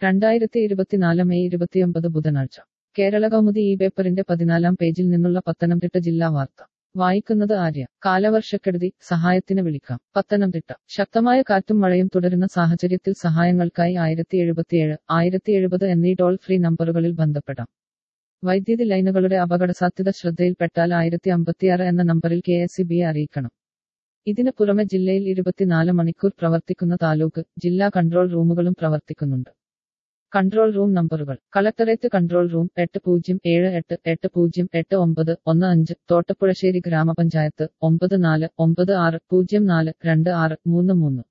രണ്ടായിരത്തി ഇരുപത്തിനാല് മെയ് ഇരുപത്തിയൊമ്പത് ബുധനാഴ്ച കേരള കൗമുദി ഈ പേപ്പറിന്റെ പതിനാലാം പേജിൽ നിന്നുള്ള പത്തനംതിട്ട ജില്ലാ വാർത്ത വായിക്കുന്നത് ആര്യ കാലവർഷക്കെടുതി സഹായത്തിന് വിളിക്കാം പത്തനംതിട്ട ശക്തമായ കാറ്റും മഴയും തുടരുന്ന സാഹചര്യത്തിൽ സഹായങ്ങൾക്കായി ആയിരത്തി എഴുപത്തിയേഴ് ആയിരത്തി എഴുപത് എന്നീ ടോൾ ഫ്രീ നമ്പറുകളിൽ ബന്ധപ്പെടാം വൈദ്യുതി ലൈനുകളുടെ അപകടസാധ്യത ശ്രദ്ധയിൽപ്പെട്ടാൽ ആയിരത്തി അമ്പത്തിയാറ് എന്ന നമ്പറിൽ കെ എസ് ബിയെ അറിയിക്കണം ഇതിന് പുറമെ ജില്ലയിൽ ഇരുപത്തിനാല് മണിക്കൂർ പ്രവർത്തിക്കുന്ന താലൂക്ക് ജില്ലാ കൺട്രോൾ റൂമുകളും പ്രവർത്തിക്കുന്നുണ്ട് കൺട്രോൾ റൂം നമ്പറുകൾ കളക്ടറേറ്റ് കൺട്രോൾ റൂം എട്ട് പൂജ്യം ഏഴ് എട്ട് എട്ട് പൂജ്യം എട്ട് ഒമ്പത് ഒന്ന് അഞ്ച് തോട്ടപ്പുഴശ്ശേരി ഗ്രാമപഞ്ചായത്ത് ഒമ്പത് നാല് ഒമ്പത് ആറ് പൂജ്യം നാല് രണ്ട് ആറ് മൂന്ന് മൂന്ന്